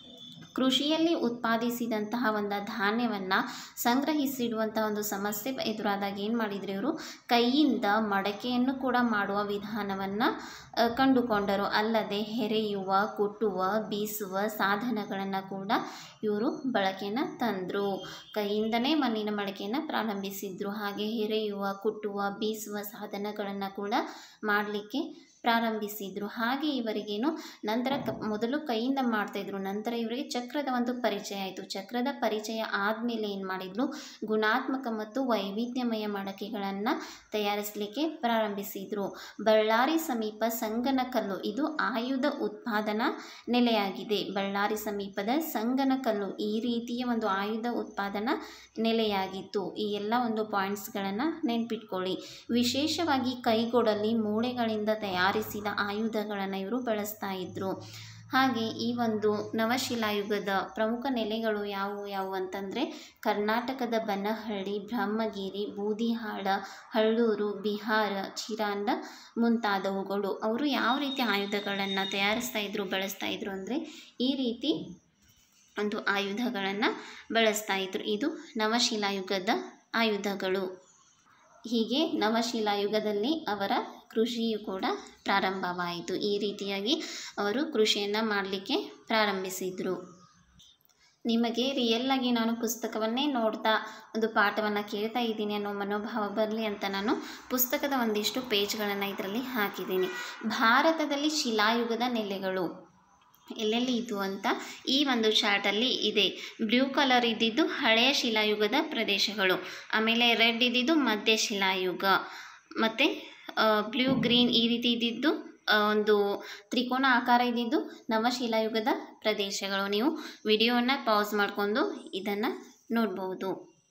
ಕೃಷಿಯಲ್ಲಿ ಉತ್ಪಾದಿಸಿದಂತಹ ಒಂದು ಧಾನ್ಯವನ್ನು ಸಂಗ್ರಹಿಸಿಡುವಂಥ ಒಂದು ಸಮಸ್ಯೆ ಎದುರಾದಾಗ ಏನು ಮಾಡಿದ್ರು ಇವರು ಕೈಯಿಂದ ಮಡಕೆಯನ್ನು ಕೂಡ ಮಾಡುವ ವಿಧಾನವನ್ನು ಕಂಡುಕೊಂಡರು ಅಲ್ಲದೆ ಹೆರೆಯುವ ಕುಟ್ಟುವ ಬೀಸುವ ಸಾಧನಗಳನ್ನು ಕೂಡ ಇವರು ಬಳಕೆನ ತಂದರು ಕೈಯಿಂದನೇ ಮಣ್ಣಿನ ಮಡಕೆಯನ್ನು ಪ್ರಾರಂಭಿಸಿದ್ರು ಹಾಗೆ ಹೆರೆಯುವ ಕುಟ್ಟುವ ಬೀಸುವ ಸಾಧನಗಳನ್ನು ಕೂಡ ಮಾಡಲಿಕ್ಕೆ ಪ್ರಾರಂಭಿಸಿದ್ರು ಹಾಗೆ ಇವರಿಗೇನು ನಂತರ ಕ ಮೊದಲು ಕೈಯಿಂದ ಮಾಡ್ತಾಯಿದ್ರು ನಂತರ ಇವರಿಗೆ ಚಕ್ರದ ಒಂದು ಪರಿಚಯ ಆಯಿತು ಚಕ್ರದ ಪರಿಚಯ ಆದಮೇಲೆ ಏನು ಮಾಡಿದ್ರು ಗುಣಾತ್ಮಕ ಮತ್ತು ವೈವಿಧ್ಯಮಯ ಮಡಕೆಗಳನ್ನು ತಯಾರಿಸಲಿಕ್ಕೆ ಪ್ರಾರಂಭಿಸಿದರು ಬಳ್ಳಾರಿ ಸಮೀಪ ಸಂಗನಕಲ್ಲು ಇದು ಆಯುಧ ಉತ್ಪಾದನಾ ನೆಲೆಯಾಗಿದೆ ಬಳ್ಳಾರಿ ಸಮೀಪದ ಸಂಗನಕಲ್ಲು ಈ ರೀತಿಯ ಒಂದು ಆಯುಧ ಉತ್ಪಾದನಾ ನೆಲೆಯಾಗಿತ್ತು ಈ ಎಲ್ಲ ಒಂದು ಪಾಯಿಂಟ್ಸ್ಗಳನ್ನು ನೆನ್ಪಿಟ್ಕೊಳ್ಳಿ ವಿಶೇಷವಾಗಿ ಕೈಗೊಡಲಿ ಮೂಳೆಗಳಿಂದ ತಯಾರಿಸಿದ ಆಯುಧಗಳನ್ನು ಇವರು ಬಳಸ್ತಾ ಇದ್ದರು ಹಾಗೆ ಈ ಒಂದು ನವಶಿಲಾಯುಗದ ಪ್ರಮುಖ ನೆಲೆಗಳು ಯಾವುವು ಯಾವುವು ಅಂತಂದರೆ ಕರ್ನಾಟಕದ ಬನಹಳ್ಳಿ ಬ್ರಹ್ಮಗಿರಿ ಬೂದಿಹಾಳ ಹಳ್ಳೂರು ಬಿಹಾರ ಚಿರಾಂಡ ಮುಂತಾದವುಗಳು ಅವರು ಯಾವ ರೀತಿ ಆಯುಧಗಳನ್ನು ತಯಾರಿಸ್ತಾ ಇದ್ರು ಬಳಸ್ತಾ ಇದ್ರು ಅಂದರೆ ಈ ರೀತಿ ಒಂದು ಆಯುಧಗಳನ್ನು ಬಳಸ್ತಾ ಇದ್ರು ಇದು ನವಶಿಲಾಯುಗದ ಆಯುಧಗಳು ಹೀಗೆ ನವಶಿಲಾಯುಗದಲ್ಲಿ ಅವರ ಕೃಷಿಯು ಕೂಡ ಪ್ರಾರಂಭವಾಯಿತು ಈ ರೀತಿಯಾಗಿ ಅವರು ಕೃಷಿಯನ್ನು ಮಾಡಲಿಕ್ಕೆ ಪ್ರಾರಂಭಿಸಿದರು ನಿಮಗೆ ರಿಯಲ್ ಆಗಿ ನಾನು ಪುಸ್ತಕವನ್ನೇ ನೋಡ್ತಾ ಒಂದು ಪಾಠವನ್ನು ಕೇಳ್ತಾ ಇದ್ದೀನಿ ಅನ್ನೋ ಮನೋಭಾವ ಬರಲಿ ಅಂತ ನಾನು ಪುಸ್ತಕದ ಒಂದಿಷ್ಟು ಪೇಜ್ಗಳನ್ನು ಇದರಲ್ಲಿ ಹಾಕಿದ್ದೀನಿ ಭಾರತದಲ್ಲಿ ಶಿಲಾಯುಗದ ನೆಲೆಗಳು ಎಲ್ಲೆಲ್ಲಿ ಇದ್ವು ಅಂತ ಈ ಒಂದು ಚಾರ್ಟಲ್ಲಿ ಇದೆ ಬ್ಲೂ ಕಲರ್ ಇದ್ದಿದ್ದು ಹಳೆಯ ಶಿಲಾಯುಗದ ಪ್ರದೇಶಗಳು ಆಮೇಲೆ ರೆಡ್ ಇದ್ದಿದ್ದು ಮಧ್ಯ ಶಿಲಾಯುಗ ಮತ್ತು ಬ್ಲೂ ಗ್ರೀನ್ ಈ ರೀತಿ ಇದ್ದಿದ್ದು ಆ, ಒಂದು ತ್ರಿಕೋನ ಆಕಾರ ಇದ್ದಿದ್ದು ನವಶಿಲಾಯುಗದ ಪ್ರದೇಶಗಳು ನೀವು ವಿಡಿಯೋವನ್ನು ಪಾಸ್ ಮಾಡಿಕೊಂಡು ಇದನ್ನು ನೋಡ್ಬೋದು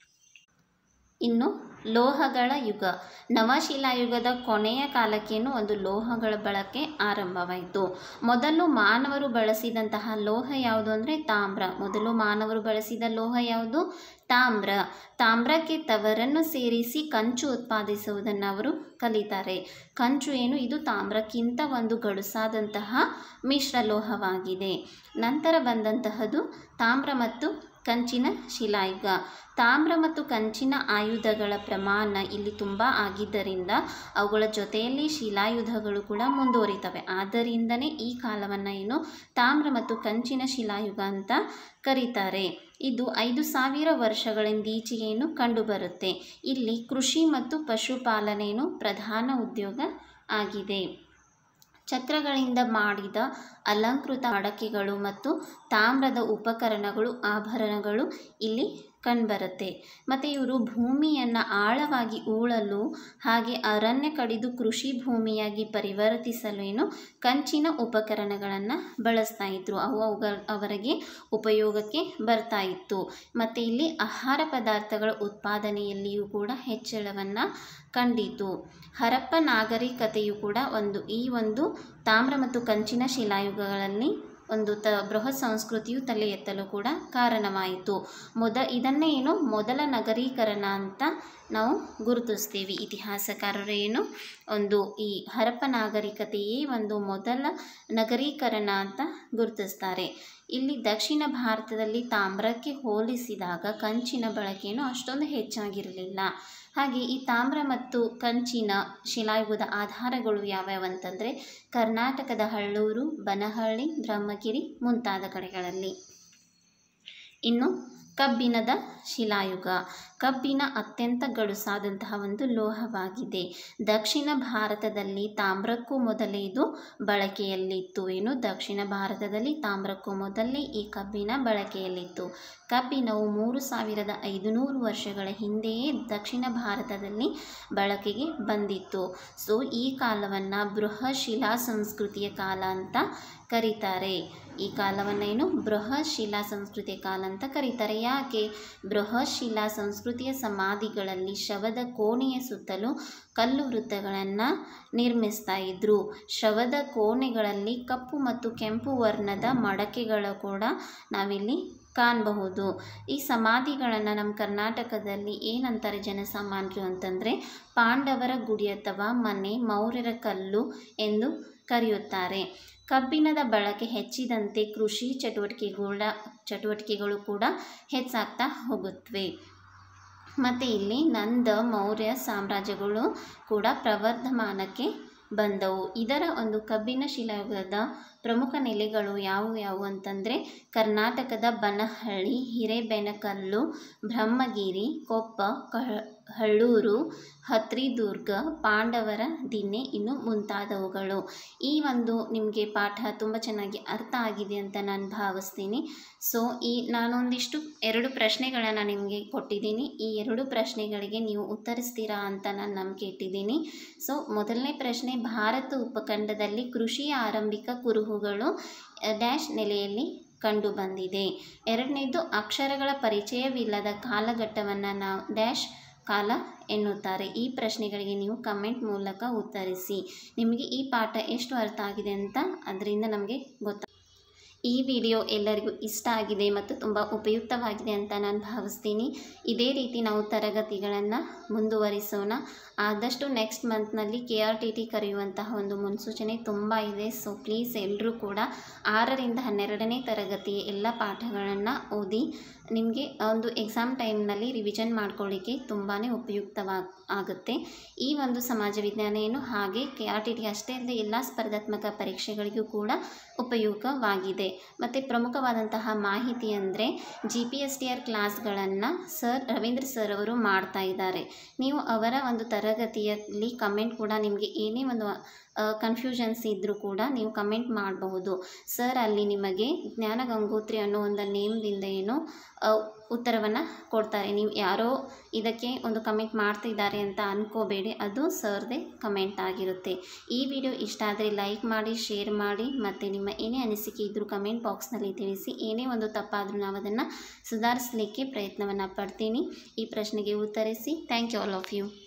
ಇನ್ನು ಲೋಹಗಳ ಯುಗ ನವಶಿಲಾಯುಗದ ಕೊನೆಯ ಕಾಲಕ್ಕೇನು ಒಂದು ಲೋಹಗಳ ಬಳಕೆ ಆರಂಭವಾಯಿತು ಮೊದಲು ಮಾನವರು ಬಳಸಿದಂತಹ ಲೋಹ ಯಾವುದು ಅಂದರೆ ತಾಮ್ರ ಮೊದಲು ಮಾನವರು ಬಳಸಿದ ಲೋಹ ಯಾವುದು ತಾಮ್ರ ತಾಮ್ರಕ್ಕೆ ತವರನ್ನು ಸೇರಿಸಿ ಕಂಚು ಉತ್ಪಾದಿಸುವುದನ್ನು ಅವರು ಕಲಿತಾರೆ ಕಂಚು ಏನು ಇದು ತಾಮ್ರಕ್ಕಿಂತ ಒಂದು ಗಡುಸಾದಂತಹ ಮಿಶ್ರಲೋಹವಾಗಿದೆ ನಂತರ ಬಂದಂತಹದ್ದು ತಾಮ್ರ ಮತ್ತು ಕಂಚಿನ ಶಿಲಾಯುಗ ತಾಮ್ರ ಮತ್ತು ಕಂಚಿನ ಆಯುಧಗಳ ಪ್ರಮಾಣ ಇಲ್ಲಿ ತುಂಬ ಆಗಿದ್ದರಿಂದ ಅವುಗಳ ಜೊತೆಯಲ್ಲಿ ಶಿಲಾಯುಧಗಳು ಕೂಡ ಮುಂದುವರಿತವೆ ಆದ್ದರಿಂದನೇ ಈ ಕಾಲವನ್ನು ಏನು ತಾಮ್ರ ಮತ್ತು ಕಂಚಿನ ಶಿಲಾಯುಗ ಅಂತ ಕರೀತಾರೆ ಇದು ಐದು ಸಾವಿರ ವರ್ಷಗಳಿಂದೀಚೆಗೆ ಏನು ಕಂಡುಬರುತ್ತೆ ಇಲ್ಲಿ ಕೃಷಿ ಮತ್ತು ಪಶುಪಾಲನೆಯು ಪ್ರಧಾನ ಉದ್ಯೋಗ ಆಗಿದೆ ಛತ್ರಗಳಿಂದ ಮಾಡಿದ ಅಲಂಕೃತ ಮಡಕೆಗಳು ಮತ್ತು ತಾಮ್ರದ ಉಪಕರಣಗಳು ಆಭರಣಗಳು ಇಲ್ಲಿ ಕಂಡುಬರುತ್ತೆ ಮತ್ತು ಇವರು ಭೂಮಿಯನ್ನು ಆಳವಾಗಿ ಉಳಲು ಹಾಗೆ ಅರಣ್ಯ ಕಡಿದು ಕೃಷಿ ಭೂಮಿಯಾಗಿ ಪರಿವರ್ತಿಸಲು ಏನು ಕಂಚಿನ ಉಪಕರಣಗಳನ್ನು ಬಳಸ್ತಾ ಇದ್ರು ಅವು ಅವುಗಳ ಅವರಿಗೆ ಉಪಯೋಗಕ್ಕೆ ಬರ್ತಾ ಇತ್ತು ಮತ್ತು ಇಲ್ಲಿ ಆಹಾರ ಪದಾರ್ಥಗಳ ಉತ್ಪಾದನೆಯಲ್ಲಿಯೂ ಕೂಡ ಹೆಚ್ಚಳವನ್ನು ಕಂಡಿತು ಹರಪ್ಪ ನಾಗರಿಕತೆಯು ಕೂಡ ಒಂದು ಈ ಒಂದು ತಾಮ್ರ ಮತ್ತು ಕಂಚಿನ ಶಿಲಾಯುಗಗಳಲ್ಲಿ ಒಂದು ತ ಬೃಹತ್ ಸಂಸ್ಕೃತಿಯು ತಲೆ ಎತ್ತಲು ಕೂಡ ಕಾರಣವಾಯಿತು ಮೊದ ಇದನ್ನೇ ಏನು ಮೊದಲ ನಗರೀಕರಣ ಅಂತ ನಾವು ಗುರುತಿಸ್ತೀವಿ ಇತಿಹಾಸಕಾರರು ಏನು ಒಂದು ಈ ಹರಪ್ಪ ನಾಗರಿಕತೆಯೇ ಒಂದು ಮೊದಲ ನಗರೀಕರಣ ಅಂತ ಗುರುತಿಸ್ತಾರೆ ಇಲ್ಲಿ ದಕ್ಷಿಣ ಭಾರತದಲ್ಲಿ ತಾಮ್ರಕ್ಕೆ ಹೋಲಿಸಿದಾಗ ಕಂಚಿನ ಬಳಕೆಯನ್ನು ಅಷ್ಟೊಂದು ಹೆಚ್ಚಾಗಿರಲಿಲ್ಲ ಹಾಗೆ ಈ ತಾಮ್ರ ಮತ್ತು ಕಂಚಿನ ಶಿಲಾಯುಗದ ಆಧಾರಗಳು ಯಾವ್ಯಾವು ಅಂತಂದರೆ ಕರ್ನಾಟಕದ ಹಳ್ಳೂರು ಬನಹಳ್ಳಿ ಬ್ರಹ್ಮಗಿರಿ ಮುಂತಾದ ಕಡೆಗಳಲ್ಲಿ ಇನ್ನು ಕಬ್ಬಿಣದ ಶಿಲಾಯುಗ ಕಬ್ಬಿಣ ಅತ್ಯಂತ ಗಡುಸಾದಂತಹ ಒಂದು ಲೋಹವಾಗಿದೆ ದಕ್ಷಿಣ ಭಾರತದಲ್ಲಿ ತಾಮ್ರಕ್ಕೂ ಮೊದಲೇ ಇದು ಬಳಕೆಯಲ್ಲಿತ್ತು ಏನು ದಕ್ಷಿಣ ಭಾರತದಲ್ಲಿ ತಾಮ್ರಕ್ಕೂ ಮೊದಲೇ ಈ ಕಬ್ಬಿಣ ಬಳಕೆಯಲ್ಲಿತ್ತು ಕಬ್ಬಿಣವು ಮೂರು ಸಾವಿರದ ಐದುನೂರು ವರ್ಷಗಳ ಹಿಂದೆಯೇ ದಕ್ಷಿಣ ಭಾರತದಲ್ಲಿ ಬಳಕೆಗೆ ಬಂದಿತ್ತು ಸೊ ಈ ಕಾಲವನ್ನು ಬೃಹಶಿಲಾ ಸಂಸ್ಕೃತಿಯ ಕಾಲ ಅಂತ ಕರೀತಾರೆ ಈ ಕಾಲವನ್ನು ಏನು ಬೃಹಶಿಲಾ ಸಂಸ್ಕೃತಿಯ ಕಾಲ ಅಂತ ಕರೀತಾರೆ ಯಾಕೆ ಬೃಹಶಿಲಾ ಸಂಸ್ಕೃತಿಯ ಸಮಾಧಿಗಳಲ್ಲಿ ಶವದ ಕೋಣೆಯ ಸುತ್ತಲೂ ಕಲ್ಲು ವೃತ್ತಗಳನ್ನು ನಿರ್ಮಿಸ್ತಾ ಇದ್ರು ಶವದ ಕೋಣೆಗಳಲ್ಲಿ ಕಪ್ಪು ಮತ್ತು ಕೆಂಪು ವರ್ಣದ ಮಡಕೆಗಳು ಕೂಡ ನಾವಿಲ್ಲಿ ಕಾಣಬಹುದು ಈ ಸಮಾಧಿಗಳನ್ನು ನಮ್ಮ ಕರ್ನಾಟಕದಲ್ಲಿ ಏನಂತಾರೆ ಜನಸಾಮಾನ್ಯರು ಅಂತಂದರೆ ಪಾಂಡವರ ಗುಡಿ ಅಥವಾ ಮನೆ ಮೌರ್ಯರ ಕಲ್ಲು ಎಂದು ಕರೆಯುತ್ತಾರೆ ಕಬ್ಬಿಣದ ಬಳಕೆ ಹೆಚ್ಚಿದಂತೆ ಕೃಷಿ ಚಟುವಟಿಕೆಗಳ ಚಟುವಟಿಕೆಗಳು ಕೂಡ ಹೆಚ್ಚಾಗ್ತಾ ಹೋಗುತ್ತವೆ ಮತ್ತು ಇಲ್ಲಿ ನಂದ ಮೌರ್ಯ ಸಾಮ್ರಾಜ್ಯಗಳು ಕೂಡ ಪ್ರವರ್ಧಮಾನಕ್ಕೆ ಬಂದವು ಇದರ ಒಂದು ಕಬ್ಬಿಣ ಶಿಲಾಯುಗದ ಪ್ರಮುಖ ನೆಲೆಗಳು ಯಾವುವು ಯಾವುವು ಅಂತಂದರೆ ಕರ್ನಾಟಕದ ಬನಹಳ್ಳಿ ಹಿರೇಬೆನಕಲ್ಲು ಬ್ರಹ್ಮಗಿರಿ ಕೊಪ್ಪ ಕಹ ಹಳ್ಳೂರು ಹತ್ರಿದುರ್ಗ ಪಾಂಡವರ ದಿನ್ನೆ ಇನ್ನು ಮುಂತಾದವುಗಳು ಈ ಒಂದು ನಿಮಗೆ ಪಾಠ ತುಂಬ ಚೆನ್ನಾಗಿ ಅರ್ಥ ಆಗಿದೆ ಅಂತ ನಾನು ಭಾವಿಸ್ತೀನಿ ಸೊ ಈ ನಾನೊಂದಿಷ್ಟು ಎರಡು ಪ್ರಶ್ನೆಗಳನ್ನು ನಿಮಗೆ ಕೊಟ್ಟಿದ್ದೀನಿ ಈ ಎರಡು ಪ್ರಶ್ನೆಗಳಿಗೆ ನೀವು ಉತ್ತರಿಸ್ತೀರಾ ಅಂತ ನಾನು ನಂಬಿಕೆ ಇಟ್ಟಿದ್ದೀನಿ ಸೊ ಮೊದಲನೇ ಪ್ರಶ್ನೆ ಭಾರತ ಉಪಖಂಡದಲ್ಲಿ ಕೃಷಿಯ ಆರಂಭಿಕ ಕುರುಹುಗಳು ಡ್ಯಾಶ್ ನೆಲೆಯಲ್ಲಿ ಕಂಡು ಬಂದಿದೆ ಎರಡನೇದು ಅಕ್ಷರಗಳ ಪರಿಚಯವಿಲ್ಲದ ಕಾಲಘಟ್ಟವನ್ನು ನಾವು ಡ್ಯಾಶ್ ಕಾಲ ಎನ್ನುತ್ತಾರೆ ಈ ಪ್ರಶ್ನೆಗಳಿಗೆ ನೀವು ಕಮೆಂಟ್ ಮೂಲಕ ಉತ್ತರಿಸಿ ನಿಮಗೆ ಈ ಪಾಠ ಎಷ್ಟು ಅರ್ಥ ಆಗಿದೆ ಅಂತ ಅದರಿಂದ ನಮಗೆ ಗೊತ್ತ ಈ ವಿಡಿಯೋ ಎಲ್ಲರಿಗೂ ಇಷ್ಟ ಆಗಿದೆ ಮತ್ತು ತುಂಬ ಉಪಯುಕ್ತವಾಗಿದೆ ಅಂತ ನಾನು ಭಾವಿಸ್ತೀನಿ ಇದೇ ರೀತಿ ನಾವು ತರಗತಿಗಳನ್ನು ಮುಂದುವರಿಸೋಣ ಆದಷ್ಟು ನೆಕ್ಸ್ಟ್ ಮಂತ್ನಲ್ಲಿ ಕೆ ಆರ್ ಟಿ ಟಿ ಕರೆಯುವಂತಹ ಒಂದು ಮುನ್ಸೂಚನೆ ತುಂಬ ಇದೆ ಸೊ ಪ್ಲೀಸ್ ಎಲ್ಲರೂ ಕೂಡ ಆರರಿಂದ ಹನ್ನೆರಡನೇ ತರಗತಿಯ ಎಲ್ಲ ಪಾಠಗಳನ್ನು ಓದಿ ನಿಮಗೆ ಒಂದು ಎಕ್ಸಾಮ್ ಟೈಮ್ನಲ್ಲಿ ರಿವಿಷನ್ ಮಾಡ್ಕೊಳ್ಳಿಕ್ಕೆ ತುಂಬಾ ಉಪಯುಕ್ತವಾಗ ಆಗುತ್ತೆ ಈ ಒಂದು ಸಮಾಜ ವಿಜ್ಞಾನ ಏನು ಹಾಗೆ ಕೆ ಆರ್ ಟಿ ಟಿ ಅಷ್ಟೇ ಅಲ್ಲದೆ ಎಲ್ಲ ಸ್ಪರ್ಧಾತ್ಮಕ ಪರೀಕ್ಷೆಗಳಿಗೂ ಕೂಡ ಉಪಯೋಗವಾಗಿದೆ ಮತ್ತು ಪ್ರಮುಖವಾದಂತಹ ಮಾಹಿತಿ ಅಂದರೆ G P S T R ಕ್ಲಾಸ್ಗಳನ್ನು ಸರ್ ರವೀಂದ್ರ ಸರ್ ಅವರು ಮಾಡ್ತಾ ಇದ್ದಾರೆ ನೀವು ಅವರ ಒಂದು ತರಗತಿಯಲ್ಲಿ ಕಮೆಂಟ್ ಕೂಡ ನಿಮಗೆ ಏನೇ ಒಂದು ಕನ್ಫ್ಯೂಷನ್ಸ್ ಇದ್ದರೂ ಕೂಡ ನೀವು ಕಮೆಂಟ್ ಮಾಡಬಹುದು ಸರ್ ಅಲ್ಲಿ ನಿಮಗೆ ಜ್ಞಾನ ಗಂಗೋತ್ರಿ ಅನ್ನೋ ಒಂದು ನೇಮ್ದಿಂದ ಏನು ಉತ್ತರವನ್ನು ಕೊಡ್ತಾರೆ ನೀವು ಯಾರೋ ಇದಕ್ಕೆ ಒಂದು ಕಮೆಂಟ್ ಮಾಡ್ತಿದ್ದಾರೆ ಅಂತ ಅಂದ್ಕೋಬೇಡಿ ಅದು ಸರ್ದೇ ಕಮೆಂಟ್ ಆಗಿರುತ್ತೆ ಈ ವಿಡಿಯೋ ಇಷ್ಟ ಆದರೆ ಲೈಕ್ ಮಾಡಿ ಶೇರ್ ಮಾಡಿ ಮತ್ತು ನಿಮ್ಮ ಏನೇ ಅನಿಸಿಕೆ ಇದ್ದರೂ ಕಮೆಂಟ್ ಬಾಕ್ಸ್ನಲ್ಲಿ ತಿಳಿಸಿ ಏನೇ ಒಂದು ತಪ್ಪಾದರೂ ನಾವು ಅದನ್ನು ಸುಧಾರಿಸಲಿಕ್ಕೆ ಪ್ರಯತ್ನವನ್ನು ಪಡ್ತೀನಿ ಈ ಪ್ರಶ್ನೆಗೆ ಉತ್ತರಿಸಿ thank you all of you